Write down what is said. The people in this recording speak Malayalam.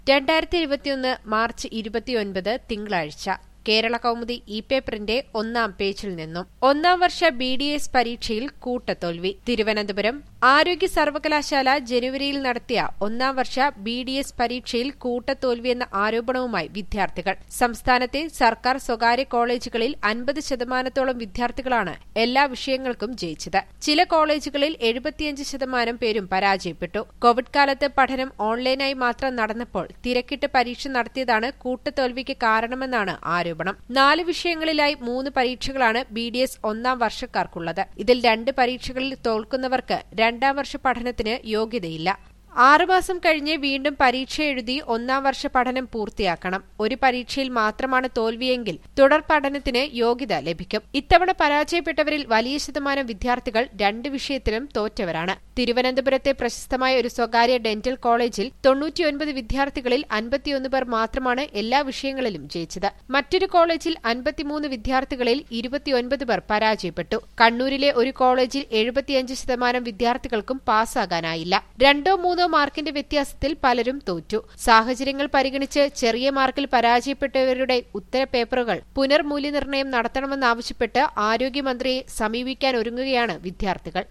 രണ്ടായിരത്തി ഇരുപത്തിയൊന്ന് മാർച്ച് ഇരുപത്തിയൊൻപത് തിങ്കളാഴ്ച കേരള കൗമുദി ഇ പേപ്പറിന്റെ ഒന്നാം പേജിൽ നിന്നും ഒന്നാം വർഷ ബി ഡി എസ് പരീക്ഷയിൽ കൂട്ടത്തോൽവി തിരുവനന്തപുരം ആരോഗ്യ സർവകലാശാല ജനുവരിയിൽ നടത്തിയ ഒന്നാം വർഷ ബി ഡി എസ് പരീക്ഷയിൽ കൂട്ടത്തോൽവിയെന്ന ആരോപണവുമായി വിദ്യാർത്ഥികൾ സംസ്ഥാനത്തെ സർക്കാർ സ്വകാര്യ കോളേജുകളിൽ അൻപത് ശതമാനത്തോളം വിദ്യാർത്ഥികളാണ് എല്ലാ വിഷയങ്ങൾക്കും ജയിച്ചത് ചില കോളേജുകളിൽ എഴുപത്തിയഞ്ച് ശതമാനം പേരും പരാജയപ്പെട്ടു കോവിഡ് കാലത്ത് പഠനം ഓൺലൈനായി മാത്രം നടന്നപ്പോൾ തിരക്കിട്ട് പരീക്ഷ നടത്തിയതാണ് കൂട്ടത്തോൽവിക്ക് കാരണമെന്നാണ് ആരോപണം നാല് വിഷയങ്ങളിലായി മൂന്ന് പരീക്ഷകളാണ് ബി ഡി എസ് ഒന്നാം വർഷക്കാർക്കുള്ളത് ഇതിൽ രണ്ട് പരീക്ഷകളിൽ തോൽക്കുന്നവർക്ക് രണ്ടാം വർഷ പഠനത്തിന് യോഗ്യതയില്ല ആറുമാസം കഴിഞ്ഞ് വീണ്ടും പരീക്ഷ എഴുതി ഒന്നാം വർഷ പഠനം പൂർത്തിയാക്കണം ഒരു പരീക്ഷയിൽ മാത്രമാണ് തോൽവിയെങ്കിൽ തുടർ പഠനത്തിന് യോഗ്യത ലഭിക്കും ഇത്തവണ പരാജയപ്പെട്ടവരിൽ വലിയ ശതമാനം വിദ്യാർത്ഥികൾ രണ്ട് വിഷയത്തിലും തോറ്റവരാണ് തിരുവനന്തപുരത്തെ പ്രശസ്തമായ ഒരു സ്വകാര്യ ഡെന്റൽ കോളേജിൽ തൊണ്ണൂറ്റിയൊൻപത് വിദ്യാർത്ഥികളിൽ അൻപത്തിയൊന്ന് പേർ മാത്രമാണ് എല്ലാ വിഷയങ്ങളിലും ജയിച്ചത് മറ്റൊരു കോളേജിൽ അൻപത്തിമൂന്ന് വിദ്യാർത്ഥികളിൽ ഇരുപത്തിയൊൻപത് പേർ പരാജയപ്പെട്ടു കണ്ണൂരിലെ ഒരു കോളേജിൽ എഴുപത്തിയഞ്ച് ശതമാനം വിദ്യാർത്ഥികൾക്കും പാസ്സാകാനായില്ല രണ്ടോ മൂന്നോ മാർക്കിന്റെ വ്യത്യാസത്തിൽ പലരും തോറ്റു സാഹചര്യങ്ങൾ പരിഗണിച്ച് ചെറിയ മാർക്കിൽ പരാജയപ്പെട്ടവരുടെ ഉത്തരപേപ്പറുകൾ പുനർമൂല്യനിർണ്ണയം നടത്തണമെന്നാവശ്യപ്പെട്ട് ആരോഗ്യമന്ത്രിയെ സമീപിക്കാനൊരുങ്ങുകയാണ് വിദ്യാർത്ഥികൾ